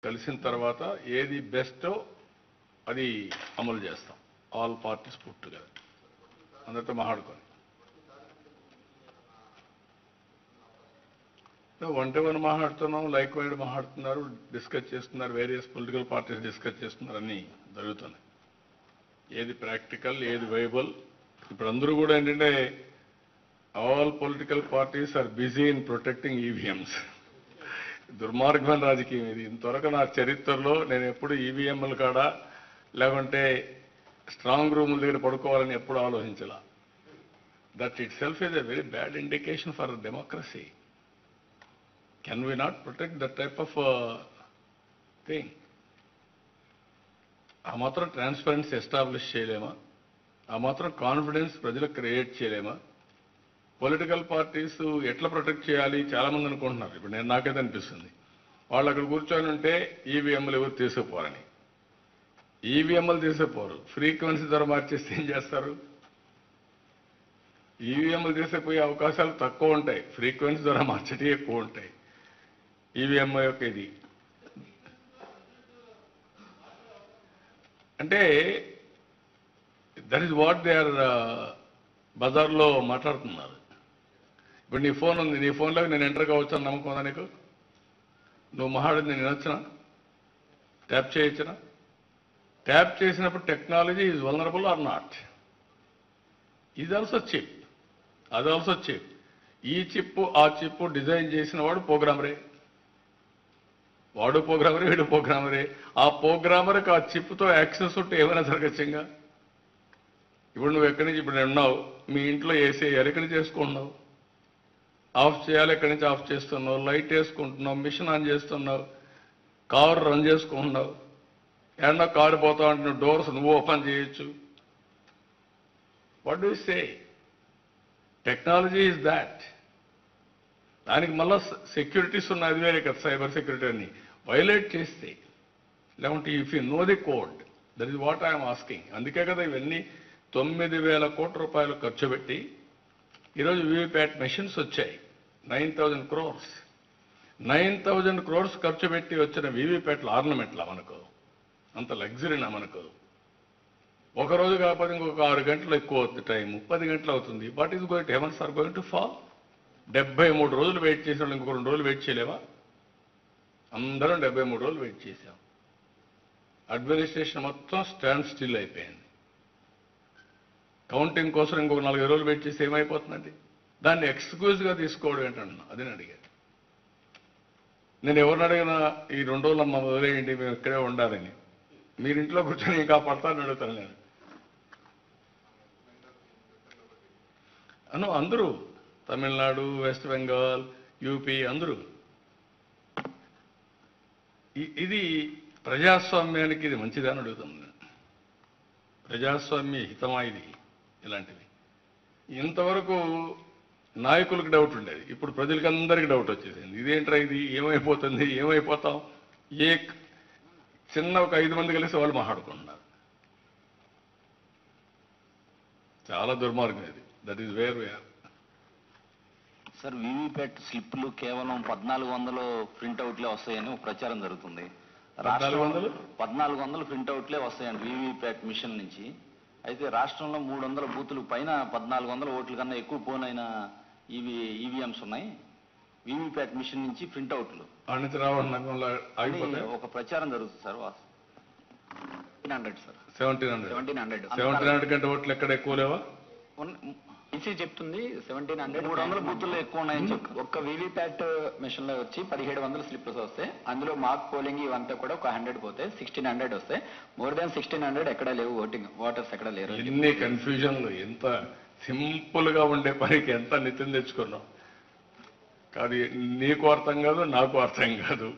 కలిసిన తర్వాత ఏది బెస్టో అది అమలు చేస్తాం ఆల్ పార్టీస్ పుట్టుగా అందరితో మాట్లాడుకొని వన్ టు వన్ మాట్లాడుతున్నాం లైక్ వైడ్ మాట్లాడుతున్నారు డిస్కస్ చేస్తున్నారు వేరియస్ పొలిటికల్ పార్టీస్ డిస్కస్ చేస్తున్నారు అన్ని జరుగుతున్నాయి ఏది ప్రాక్టికల్ ఏది వైబుల్ ఇప్పుడు అందరూ కూడా ఏంటంటే all political parties are busy in protecting EVMs దుర్మార్గమైన రాజకీయం ఇది ఇంతవరకు నా చరిత్రలో నేను ఎప్పుడు ఈవీఎంల కాడ లేకుంటే స్ట్రాంగ్ రూముల దగ్గర పడుకోవాలని ఎప్పుడు ఆలోచించాల that itself is a very bad indication for democracy can we not protect that type of thing ఆ మాత్రం ట్రాన్స్పరెన్సీ ఎస్టాబ్లిష్ చేయలేమా ఆ మాత్రం కాన్ఫిడెన్స్ ప్రజలకు క్రియేట్ చేయలేమా పొలిటికల్ పార్టీస్ ఎట్లా ప్రొటెక్ట్ చేయాలి చాలా మంది అనుకుంటున్నారు ఇప్పుడు నేను నాకైతే అనిపిస్తుంది వాళ్ళు అక్కడ కూర్చొని ఉంటే ఈవీఎంలు ఎవరు తీసుకుపోరని ఈవీఎంలు తీసుకుపోరు ఫ్రీక్వెన్సీ ధర మార్చేస్తే ఏం చేస్తారు ఈవీఎంలు తీసుకుపోయే అవకాశాలు తక్కువ ఉంటాయి ఫ్రీక్వెన్సీ ధర మార్చడం ఎక్కువ ఉంటాయి ఈవీఎం యొక్క ఇది అంటే that is what they are బజార్లో మాట్లాడుతున్నారు ఇప్పుడు నీ ఫోన్ ఉంది నీ ఫోన్లోకి నేను ఎంటర్ కావచ్చు అని నమ్మకం ఉందా నీకు నువ్వు మహాడిని నేను వినొచ్చునా ట్యాప్ చేయొచ్చునా ట్యాప్ చేసినప్పుడు technology is vulnerable or not ఇది ఆల్సో చిప్ అది ఆల్సో చిప్ ఈ చిప్ ఆ చిప్ డిజైన్ చేసిన వాడు ప్రోగ్రామరే వాడు ప్రోగ్రామరే వీడు ప్రోగ్రామరే ఆ ప్రోగ్రామర్కి ఆ చిప్తో యాక్సెస్ ఉంటే ఏమైనా జరగచ్చంగా ఇప్పుడు నువ్వు ఎక్కడి నుంచి ఇప్పుడు నేను ఉన్నావు మీ ఇంట్లో ఏసీ వేయాలి ఎక్కడి నుంచి చేసుకుంటున్నావు ఆఫ్ చేయాలి ఎక్కడి నుంచి ఆఫ్ చేస్తున్నావు లైట్ వేసుకుంటున్నావు మిషన్ ఆన్ చేస్తున్నావు కారు రన్ చేసుకుంటున్నావు ఏమన్నా కారు పోతా ఉంటే నువ్వు డోర్స్ నువ్వు ఓపెన్ చేయొచ్చు what do say technology is that దానికి మళ్ళా సెక్యూరిటీస్ ఉన్నాయి అది వేరే కదా సైబర్ సెక్యూరిటీ అని వైలేట్ చేస్తే లేకుంటే if you know the code that is what I'm asking అందుకే కదా ఇవన్నీ తొమ్మిది వేల కోట్ల రూపాయలు ఖర్చు పెట్టి ఈరోజు వీవీప్యాట్ మెషిన్స్ వచ్చాయి nine thousand crores nine thousand crores ఖర్చు పెట్టి వచ్చిన వీవీప్యాట్లు ఆర్నమెంట్లా మనకు అంత లగ్జరీనా మనకు ఒక రోజు కాకపోతే ఇంకొక ఆరు గంటలు ఎక్కువ అవుతుంది టైం పది గంటలు అవుతుంది what is going to heavens are going to fall డెబ్బై మూడు రోజులు వెయిట్ చేసిన వాళ్ళు ఇంకో రెండు రోజులు వెయిట్ చేయలేమా అందరం డెబ్బై మూడు రోజులు వెయిట్ చేశాం అడ్మినిస్ట్రేషన్ మొత్తం స్టాండ్ స్టిల్ అయిపోయింది కౌంటింగ్ కోసం ఇంకొక నలభై రోజులు వెయిట్ చేస్తే ఏమైపోతుందండి దాన్ని ఎక్స్క్యూజ్గా తీసుకోవడం ఏంటన్నా అది నేను అడిగాను నేను ఎవరిని అడిగినా ఈ రెండు రోజులు అమ్మ వదిలేయండి మేము ఇక్కడే ఉండాలని మీరు ఇంట్లో కూర్చొని ఇంకా పడతానని అడుగుతాను నేను అను అందరూ తమిళనాడు వెస్ట్ బెంగాల్ యూపీ అందరూ ఇ- ఇది ప్రజాస్వామ్యానికి ఇది మంచిదని అడుగుతుంది ప్రజాస్వామ్య హితమా ఇది ఇలాంటివి ఇంతవరకు నాయకులకు డౌట్ ఉండేది ఇప్పుడు ప్రజలకి అందరికీ డౌట్ వచ్చేసింది ఇదేంట్రా ఇది ఏమైపోతుంది ఏమైపోతాం ఏ చిన్న ఒక ఐదు మంది కలిసి వాళ్ళు మాట్లాడుకుంటున్నారు చాలా దుర్మార్గం ఇది that is where where sir VVPAT స్లిప్లు కేవలం పద్నాలుగు వందలు ప్రింట్అవుట్లే వస్తాయని ఒక ప్రచారం జరుగుతుంది పద్నాలుగు వందలు? పద్నాలుగు వందలు ప్రింట్అవుట్లే వస్తాయండి వీవీప్యాట్ మిషన్ నుంచి అయితే రాష్ట్రంలో మూడు వందల బూతులు పైన పద్నాలుగు వందల ఓట్ల కన్నా ఎక్కువ పోనైన ఈవీ ఈవీఎంస్ ఉన్నాయి వీవీప్యాట్ మిషన్ నుంచి ప్రింట్అవుట్లు అణిచి రావడం నగంలో అని ఆగిపోతే ఒక ప్రచారం జరుగుతుంది sir hundred sir seventeen hundred seventeen hundred seventeen hundred కంటే ఓట్లు ఎక్కడ ఎక్కువ లేవా ఈసీ చెప్తుంది సెవెంటీన్ హండ్రెడ్ మూడు వందల బూతుల్లో ఎక్కువ ఉన్నాయని చెప్పి ఒక్క వీవీప్యాట్ మెషిన్ లో వచ్చి పదిహేడు వందల స్లిప్స్ వస్తాయి అందులో మార్క్ పోలింగ్ ఇవంతా కూడా ఒక హండ్రెడ్ పోతే సిక్స్టీన్ హండ్రెడ్ వస్తాయి మోర్ దాన్ సిక్స్టీన్ హండ్రెడ్ ఎక్కడ లేవు ఓటింగ్ ఓటర్స్ ఎక్కడ లేరు ఎన్ని కన్ఫ్యూజన్లు ఎంత సింపుల్ గా ఉండే పనికి ఎంత నిత్యం తెచ్చుకున్నాం కాదు నీకు అర్థం కాదు నాకు అర్థం కాదు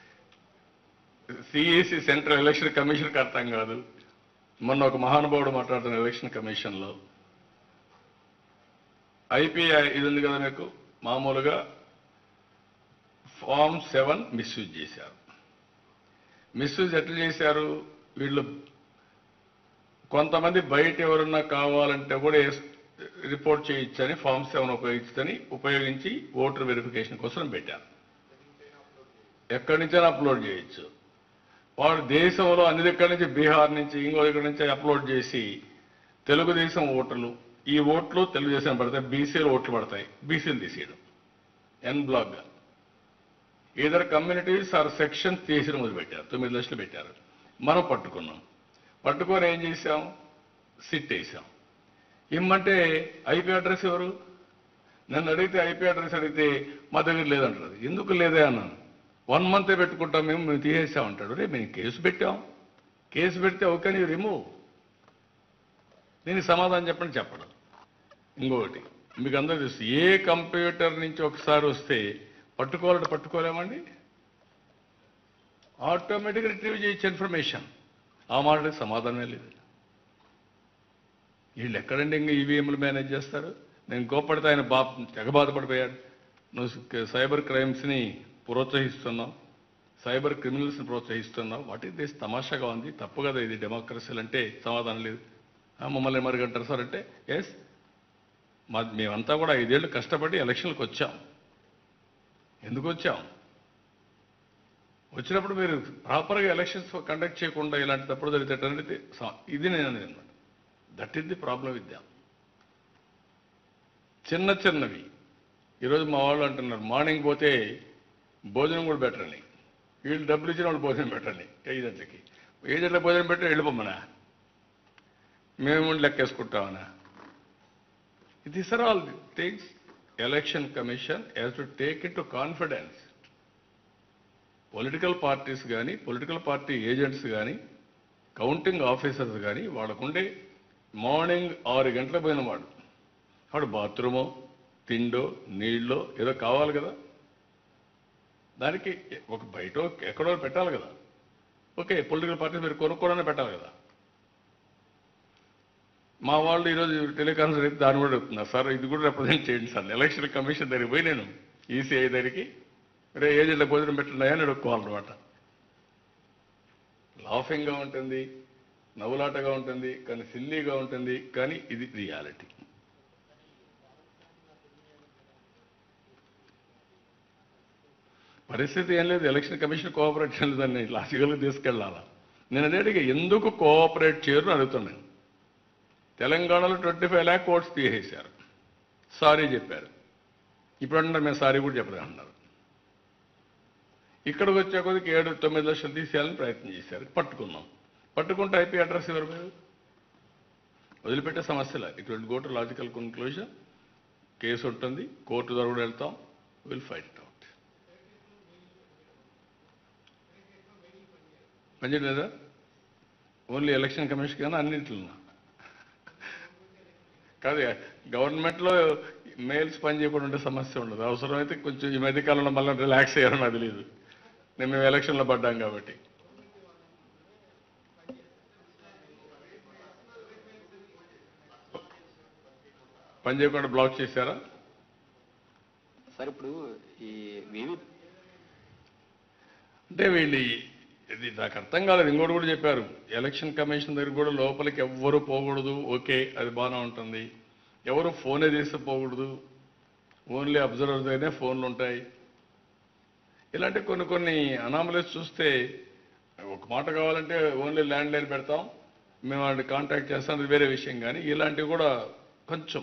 సిఈసి సెంట్రల్ ఎలక్షన్ కమిషన్కి అర్థం కాదు మొన్న ఒక మహానుభావుడు మాట్లాడుతున్న ఎలక్షన్ కమిషన్లో ఐపీఐ ఇది ఉంది కదా మీకు మామూలుగా ఫామ్ సెవెన్ మిస్యూజ్ చేశారు మిస్యూజ్ ఎట్లా చేశారు వీళ్ళు కొంతమంది బయట ఎవరన్నా కావాలంటే కూడా ఎస్- రిపోర్ట్ చేయొచ్చని ఫామ్ సెవెన్ ఉపయోగించని ఉపయోగించి ఓటర్ వెరిఫికేషన్ కోసం పెట్టారు ఎక్కడి నుంచైనా అప్లోడ్ చేయొచ్చు వాడు దేశంలో అన్ని దగ్గర నుంచి బీహార్ నుంచి ఇంకో దగ్గర నుంచి అప్లోడ్ చేసి తెలుగుదేశం ఓట్లు ఈ ఓట్లు తెలుగుదేశం పడతాయి బీసీలు ఓట్లు పడతాయి బీసీలు తీసేయడం ఎన్ బ్లాక్గా ఇతర కమ్యూనిటీస్ ఆర్ సెక్షన్ తీసి మొదలుపెట్టారు తొమ్మిది లక్షలు పెట్టారు మనం పట్టుకున్నాం పట్టుకొని ఏం చేశాం సిట్ వేసాం ఇమ్మంటే ఐపీ అడ్రస్ ఎవరు నన్ను అడిగితే ఐపీ అడ్రస్ అడిగితే మా దగ్గర లేదంటారు ఎందుకు లేదే అన్నాను వన్ మంతే పెట్టుకుంటాం మేము మేము తీసేసామంటాడు రే మేము కేసు పెట్టాం కేసు పెడితే ఓకే నీ రిమూవ్ దీనికి సమాధానం చెప్పండి చెప్పడం ఇంకొకటి మీకు అందరూ తెలుసు ఏ కంప్యూటర్ నుంచి ఒకసారి వస్తే పట్టుకోవాలంటే పట్టుకోలేమండి ఆటోమేటిక్గా రిట్రీవ్ చేయొచ్చు ఇన్ఫర్మేషన్ ఆ మాటకి సమాధానమే లేదు వీళ్ళు ఎక్కడండి ఇంకా ఈవీఎంలు మేనేజ్ చేస్తారు నేను కోపడితే ఆయన బా తెగ బాధపడిపోయాడు నువ్వు సైబర్ క్రైమ్స్ని ప్రోత్సహిస్తున్నావు సైబర్ క్రిమినల్స్ని ప్రోత్సహిస్తున్నావు వాటి దేశ తమాషాగా ఉంది తప్పు కదా ఇది డెమోక్రసీలు అంటే సమాధానం లేదు ఆ, మమ్మల్ని మరిగంటారు సార్ అంటే ఎస్ మా మేమంతా కూడా ఐదేళ్లు కష్టపడి ఎలక్షన్లకు వచ్చాం ఎందుకు వచ్చాం వచ్చినప్పుడు మీరు ప్రాపర్గా ఎలక్షన్స్ కండక్ట్ చేయకుండా ఇలాంటి తప్పుడు జరిగితే అనేది స- ఇది నేను అనేది అనమాట that is the problem with them చిన్న చిన్నవి ఈరోజు మా వాళ్ళు అంటున్నారు మార్నింగ్ పోతే భోజనం కూడా పెట్టండి వీళ్ళు డబ్బులు ఇచ్చిన వాళ్ళు భోజనం పెట్టండి ఏజెంట్లకి ఏజెంట్ల భోజనం పెట్టి వెళ్ళిపోమనా మేము లెక్కేసుకుంటామనా these are all things election commission has to take into confidence political parties కానీ పొలిటికల్ పార్టీ ఏజెంట్స్ కానీ కౌంటింగ్ ఆఫీసర్స్ కానీ వాళ్ళకుండే మార్నింగ్ ఆరు గంటలకు పోయిన వాడు వాడు బాత్రూమో తిండో నీళ్ళో ఏదో కావాలి కదా దానికి ఒక బయట ఎక్కడో పెట్టాలి కదా ఓకే పొలిటికల్ పార్టీస్ మీరు కొనుక్కోవడానికి పెట్టాలి కదా మా వాళ్ళు ఈరోజు టెలికాన్ఫరెన్స్ అయితే దాన్ని కూడా చెప్తున్నారు సార్ ఇది కూడా రిప్రజెంట్ చేయండి సార్ ఎలక్షన్ కమిషన్ దగ్గరికి పోయి నేను ఈసీఐ దగ్గరికి రే ఏజెంట్ల భోజనం పెట్టినాయా అని అడుక్కోవాలన్నమాట లాఫింగ్గా ఉంటుంది నవ్వులాటగా ఉంటుంది కానీ సిల్లీగా ఉంటుంది కానీ ఇది రియాలిటీ పరిస్థితి ఏం లేదు ఎలక్షన్ కమిషన్ కోఆపరేట్ చేయలేదు దాన్ని లాజికల్గా తీసుకెళ్ళాలా నేను అదే అడిగా ఎందుకు కోఆపరేట్ చేయరు అని అడుగుతున్నాను తెలంగాణలో ట్వంటీ ఫైవ్ ల్యాక్ ఓట్స్ తీసేశారు సారీ చెప్పారు ఇప్పుడు అంటున్నారు మేము సారీ కూడా చెప్పలేదు అన్నారు ఇక్కడికి వచ్చే కొద్దికి ఏడు తొమ్మిది లక్షలు తీసేయాలని ప్రయత్నం చేశారు పట్టుకున్నాం పట్టుకుంటే ఐపీ అడ్రస్ ఎవరు మీరు వదిలిపెట్టే సమస్యలే it will go to logical conclusion case ఉంటుంది కోర్టు ద్వారా కూడా వెళ్తాం విల్ ఫైట్ ఇట్ అవుట్ పనిచేయలేదా ఓన్లీ ఎలక్షన్ కమిషన్ కానీ అన్నింటిలో కాదు గవర్నమెంట్లో మెయిల్స్ పని చేయకుండా ఉండే సమస్య ఉండదు అవసరమైతే కొంచెం ఈ మధ్యకాలంలో మళ్ళీ రిలాక్స్ అయ్యారని నాకు తెలియదు నేను మేము ఎలక్షన్లో పడ్డాం కాబట్టి పని చేయకుండా బ్లాక్ చేశారా సార్ ఇప్పుడు ఈ వివి అంటే వీళ్ళు ఈ- ఇది నాకు అర్థం కాలేదు ఇంకోటి కూడా చెప్పారు ఎలక్షన్ కమిషన్ దగ్గర కూడా లోపలికి ఎవ్వరు పోకూడదు ఓకే అది బాగానే ఉంటుంది ఎవరు ఫోనే తీసుకుపోకూడదు ఓన్లీ అబ్జర్వర్ దగ్గరనే ఫోన్లు ఉంటాయి ఇలాంటి కొన్ని కొన్ని అనామలీస్ చూస్తే ఒక మాట కావాలంటే ఓన్లీ ల్యాండ్ లైన్ పెడతాం మేము వాళ్ళని కాంటాక్ట్ చేస్తాం అది వేరే విషయం కానీ ఇలాంటివి కూడా కొంచెం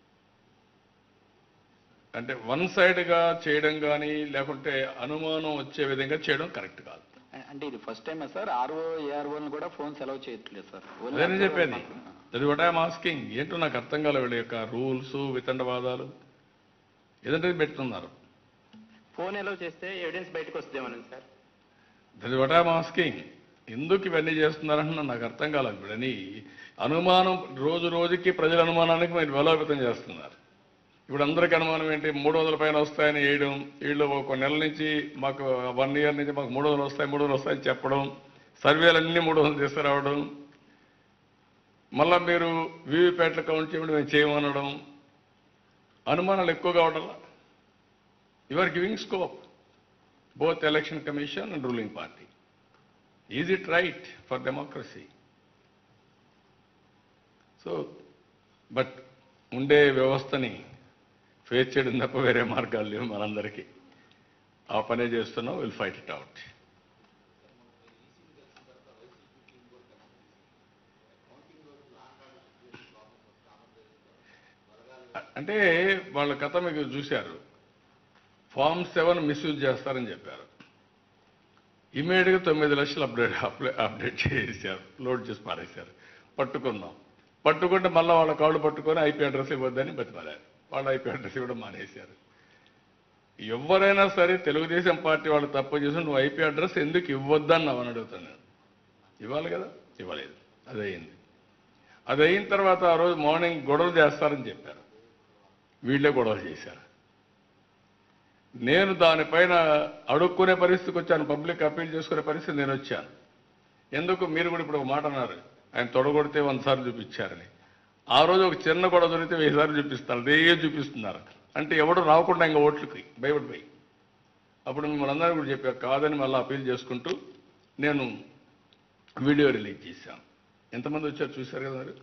అంటే వన్ సైడ్గా చేయడం కానీ లేకుంటే అనుమానం వచ్చే విధంగా చేయడం కరెక్ట్ కాదు అంటే ఇది ఫస్ట్ టైమే సార్ ఆర్ఓ ఏఆర్ఓని కూడా ఫోన్స్ అలౌ చేయట్లేదు సార్ అదే నేను చెప్పేది అది వాట్ ఐఎమ్ ఆస్కింగ్ ఏంటో నాకు అర్థం కాలే వీళ్ళ యొక్క రూల్స్ వితండవాదాలు ఏదంటే పెట్టున్నారు ఫోన్ ఎలా చేస్తే ఎవిడెన్స్ బయటకు వస్తుందేమని sir that what I'm asking ఎందుకు ఇవన్నీ చేస్తున్నారంటే నాకు అర్థం కాలేదు ఇప్పుడని అనుమానం రోజు రోజుకి ప్రజల అనుమానానికి మీరు బలోపేతం చేస్తున్నారు ఇప్పుడు అందరికీ అనుమానం ఏంటి మూడు వందల పైన వస్తాయని వేయడం వీళ్ళు ఒక నెల నుంచి మాకు వన్ ఇయర్ నుంచి మాకు మూడు వందలు వస్తాయి మూడు వందలు వస్తాయని చెప్పడం సర్వేలన్నీ మూడు వందలు తీసుకురావడం మళ్ళా మీరు వీవీప్యాట్ల కౌంట్ చేయడం మేము చేయమనడం అనుమానాలు ఎక్కువ కావడం you are giving scope both election commission and ruling party. Is it right for democracy? So but ఉండే వ్యవస్థని ఫేస్ చేయడం తప్ప వేరే మార్గాలు లేవు మనందరికీ ఆ పనే చేస్తున్నాం విల్ ఫైట్ ఇట్ అవుట్ అంటే వాళ్ళ కథ మీకు చూశారు ఫామ్ సెవెన్ మిస్యూజ్ చేస్తారని చెప్పారు ఇమీడియట్గా తొమ్మిది లక్షలు అప్డేట్ అప్లై అప్డేట్ చేశారు లోడ్ చేసి పారేశారు పట్టుకున్నాం పట్టుకుంటే మళ్ళీ వాళ్ళ కాళ్ళు పట్టుకొని ఐపీ అడ్రస్ ఇవ్వద్దని బతిమారారు వాళ్ళ ఐపీ అడ్రస్ ఇవ్వడం మానేశారు ఎవరైనా సరే తెలుగుదేశం పార్టీ వాళ్ళు తప్పు చేసి నువ్వు ఐపీ అడ్రస్ ఎందుకు ఇవ్వద్దన్నావు అని అడుగుతాను ఇవ్వాలి కదా ఇవ్వలేదు అది అయింది అది అయిన తర్వాత ఆ రోజు మార్నింగ్ గొడవలు చేస్తారని చెప్పారు వీళ్ళే గొడవలు చేశారు నేను దానిపైన అడుక్కునే పరిస్థితికి వచ్చాను పబ్లిక్ అప్పీల్ చేసుకునే పరిస్థితి నేను వచ్చాను ఎందుకు మీరు కూడా ఇప్పుడు ఒక మాట అన్నారు ఆయన తొడగొడితే వంద సార్లు చూపించారని ఆ రోజు ఒక చిన్న గొడవ దొరికితే వెయ్యి సార్లు చూపిస్తారు అదే చూపిస్తున్నారు అంటే ఎవడు రాకుండా ఇంకా ఓట్లకి భయపడిపోయి అప్పుడు మిమ్మల్ని అందరూ కూడా చెప్పారు కాదని మళ్ళీ అప్పీల్ చేసుకుంటూ నేను వీడియో రిలీజ్ చేశాను ఎంతమంది వచ్చారు చూశారు కదా మీరు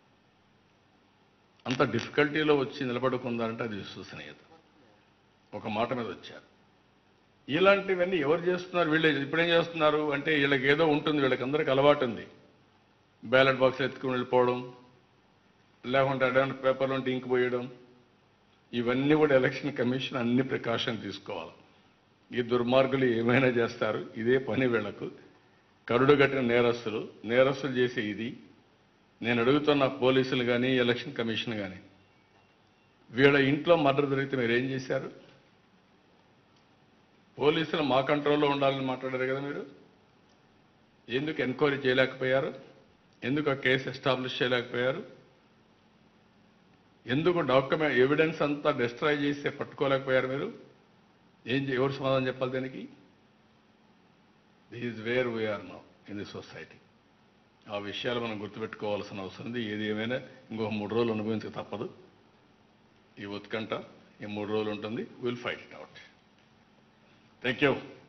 అంత డిఫికల్టీలో వచ్చి నిలబడుకుందంటే అది విశ్వసనీయత ఒక మాట మీద వచ్చారు ఇలాంటివన్నీ ఎవరు చేస్తున్నారు వీళ్ళు ఇప్పుడేం చేస్తున్నారు అంటే వీళ్ళకి ఏదో ఉంటుంది వీళ్ళకి అందరికి అలవాటు ఉంది బ్యాలెట్ బాక్స్ ఎత్తుకుని వెళ్ళిపోవడం లేకుంటే అడ్వాన్స్ పేపర్లు ఉంటే ఇంక్ పోయడం ఇవన్నీ కూడా ఎలక్షన్ కమిషన్ అన్ని ప్రికాషన్ తీసుకోవాలి ఈ దుర్మార్గులు ఏమైనా చేస్తారు ఇదే పని వీళ్ళకు కరుడు కట్టిన నేరస్తులు నేరస్తులు చేసే ఇది నేను అడుగుతున్న పోలీసులు కానీ ఎలక్షన్ కమిషన్ కానీ వీళ్ళ ఇంట్లో మర్డర్ జరిగితే మీరు ఏం చేశారు పోలీసులు మా కంట్రోల్లో ఉండాలని మాట్లాడారు కదా మీరు ఎందుకు ఎంక్వైరీ చేయలేకపోయారు ఎందుకు ఆ కేసు ఎస్టాబ్లిష్ చేయలేకపోయారు ఎందుకు డాక్యుమెంట్ ఎవిడెన్స్ అంతా డిస్ట్రాయ్ చేసి పట్టుకోలేకపోయారు మీరు ఏం చే- ఎవరు సమాధానం చెప్పాలి దానికి this is where we're now in the society ఆ విషయాలు మనం గుర్తుపెట్టుకోవాల్సిన అవసరం ఉంది ఏది ఏమైనా ఇంకొక మూడు రోజులు అనుభవించక తప్పదు ఈ ఉత్కంఠ ఈ మూడు రోజులు ఉంటుంది will fight it out thank you